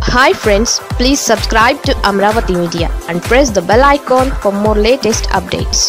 hi friends please subscribe to Amaravati media and press the bell icon for more latest updates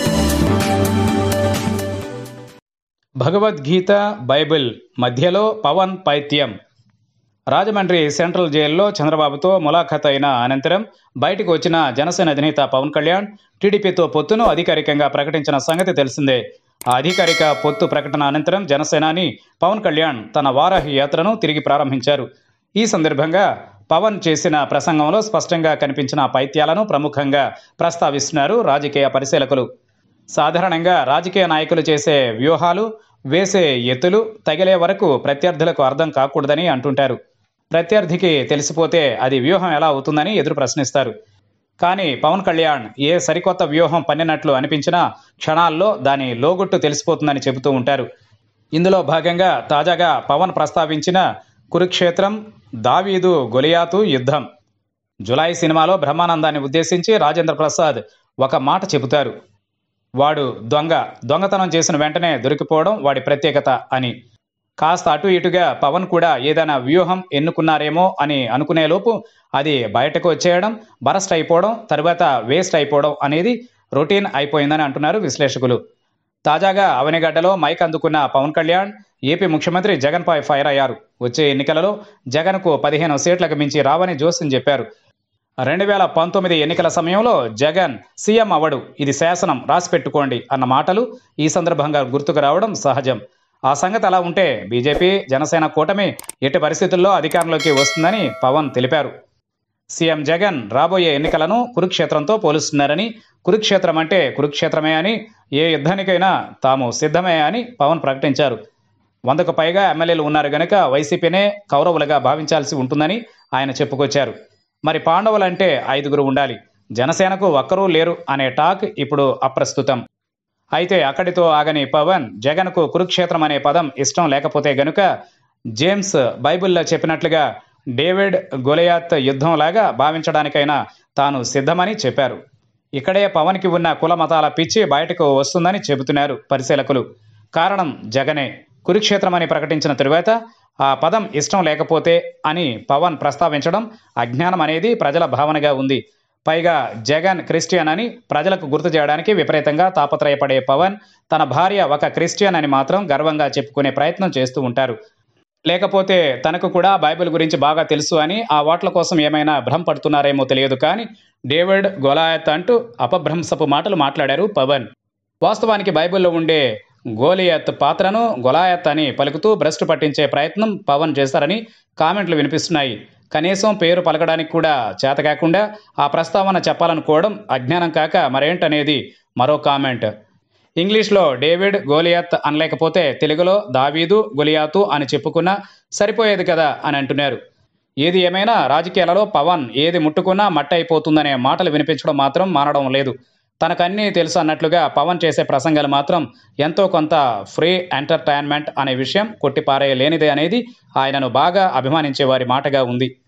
Bhagavad Gita Bible మధ్యలో పవన్ పైత్యం Rajahmundry central జైల్లో చంద్రబాబుతో ములాఖత్ అయిన అనంతరం బయటకు వచ్చిన జనసేన అధినేత పవన్ కళ్యాణ్ టీడీపీతో పొత్తును అధికారికంగా ప్రకటించిన సంగతి తెలిసిందే ఆ అధికారిక పొత్తు ప్రకటన అనంతరం జనసేనాని పవన్ కళ్యాణ్ తన వారాహి యాత్రను తిరిగి ప్రారంభించారు ఈ సందర్భంగా పవన్ చేసిన ప్రసంగంలో స్పష్టంగా కనిపించిన పైత్యాలను ప్రముఖంగా ప్రస్తావిస్తున్నారు రాజకీయ పరిశీలకులు సాధారణంగా రాజకీయ నాయకులు చేసే వ్యూహాలు వేసే ఎత్తులు తగిలే వరకు ప్రత్యర్థులకు అర్థం కాకూడదని అంటుంటారు ప్రత్యర్థికి తెలిసిపోతే అది వ్యూహం ఎలా అవుతుందని ఎదురు ప్రశ్నిస్తారు కానీ పవన్ కళ్యాణ్ ఏ సరికొత్త వ్యూహం పన్నినట్లు అనిపించినా క్షణాల్లో దాని లోగుట్టు తెలిసిపోతుందని చెబుతూ ఉంటారు ఇందులో భాగంగా తాజాగా పవన్ ప్రస్తావించిన కురుక్షేత్రం దావీదు గొలియాతు యుద్ధం జులై సినిమాలో బ్రహ్మానందాన్ని ఉద్దేశించి రాజేంద్ర ప్రసాద్ ఒక మాట చెబుతారు వాడు దొంగ దొంగతనం చేసిన వెంటనే దొరికిపోవడం వాడి ప్రత్యేకత అని కాస్త అటు ఇటుగా పవన్ కూడా ఏదైనా వ్యూహం ఎన్నుకున్నారేమో అని అనుకునేలోపు అది బయటకు వచ్చేయడం బరస్ట్ అయిపోవడం తర్వాత వేస్ట్ అయిపోవడం అనేది రొటీన్ అయిపోయిందని అంటున్నారు విశ్లేషకులు తాజాగా అవనిగడ్డలో మైక్ అందుకున్న పవన్ కళ్యాణ్ ఏపీ ముఖ్యమంత్రి జగన్పై ఫైర్ అయ్యారు వచ్చే ఎన్నికలలో జగన్కు పదిహేను సీట్లకు మించి రావని జోస్యం చెప్పారు రెండు వేల పంతొమ్మిది ఎన్నికల సమయంలో జగన్ సీఎం అవడు ఇది శాసనం రాసి పెట్టుకోండి అన్న మాటలు ఈ సందర్భంగా గుర్తుకు రావడం సహజం ఆ సంగతి అలా ఉంటే బీజేపీ జనసేన కూటమి ఎట్టి పరిస్థితుల్లో అధికారంలోకి వస్తుందని పవన్ తెలిపారు సీఎం జగన్ రాబోయే ఎన్నికలను కురుక్షేత్రంతో పోలుస్తున్నారని కురుక్షేత్రం అంటే కురుక్షేత్రమే అని ఏ యుద్ధానికైనా తాము సిద్ధమే అని పవన్ ప్రకటించారు వందకు పైగా ఎమ్మెల్యేలు ఉన్నారు గనుక వైసీపీనే కౌరవులుగా భావించాల్సి ఉంటుందని ఆయన చెప్పుకొచ్చారు మరి పాండవులంటే ఐదుగురు ఉండాలి జనసేనకు ఒక్కరూ లేరు అనే టాక్ ఇప్పుడు అప్రస్తుతం అయితే అక్కడితో ఆగని పవన్ జగన్కు కురుక్షేత్రం అనే పదం ఇష్టం లేకపోతే గనుక జేమ్స్ బైబిల్లో చెప్పినట్లుగా డేవిడ్ గొలయాత్ యుద్ధంలాగా భావించడానికైనా తాను సిద్ధమని చెప్పారు ఇక్కడే పవన్కి ఉన్న కుల మతాల పిచ్చి బయటకు వస్తుందని చెబుతున్నారు పరిశీలకులు కారణం జగనే కురుక్షేత్రం అని ప్రకటించిన తరువాత ఆ పదం ఇష్టం లేకపోతే అని పవన్ ప్రస్తావించడం అజ్ఞానం అనేది ప్రజల భావనగా ఉంది పైగా జగన్ క్రిస్టియన్ అని ప్రజలకు గుర్తు చేయడానికి విపరీతంగా తాపత్రయపడే పవన్ తన భార్య ఒక క్రిస్టియన్ అని మాత్రం గర్వంగా చెప్పుకునే ప్రయత్నం చేస్తూ ఉంటారు లేకపోతే తనకు కూడా బైబిల్ గురించి బాగా తెలుసు అని ఆ ఓట్ల కోసం ఏమైనా భ్రమపడుతున్నారేమో తెలియదు కానీ డేవిడ్ గొలాయత్ అంటూ అపభ్రంశపు మాటలు మాట్లాడారు పవన్ వాస్తవానికి బైబిల్లో ఉండే గోలియత్ పాత్రను గొలాయత్ అని పలుకుతూ భ్రష్టు పట్టించే ప్రయత్నం పవన్ చేశారని కామెంట్లు వినిపిస్తున్నాయి కనీసం పేరు పలకడానికి కూడా చేత కాకుండా ఆ ప్రస్తావన చెప్పాలనుకోవడం అజ్ఞానం కాక మరేంటనేది మరో కామెంట్ ఇంగ్లీష్లో డేవిడ్ గోలియాత్ అనలేకపోతే తెలుగులో దావీదు గొలియాతు అని చెప్పుకున్నా సరిపోయేది కదా అని అంటున్నారు ఏది ఏమైనా రాజకీయాలలో పవన్ ఏది ముట్టుకున్నా మట్టి అయిపోతుందనే మాటలు వినిపించడం మాత్రం మానడం లేదు తనకన్నీ తెలుసు అన్నట్లుగా పవన్ చేసే ప్రసంగాలు మాత్రం ఎంతో కొంత ఫ్రీ ఎంటర్టైన్మెంట్ అనే విషయం కొట్టిపారేయలేనిదే అనేది ఆయనను బాగా అభిమానించే వారి మాటగా ఉంది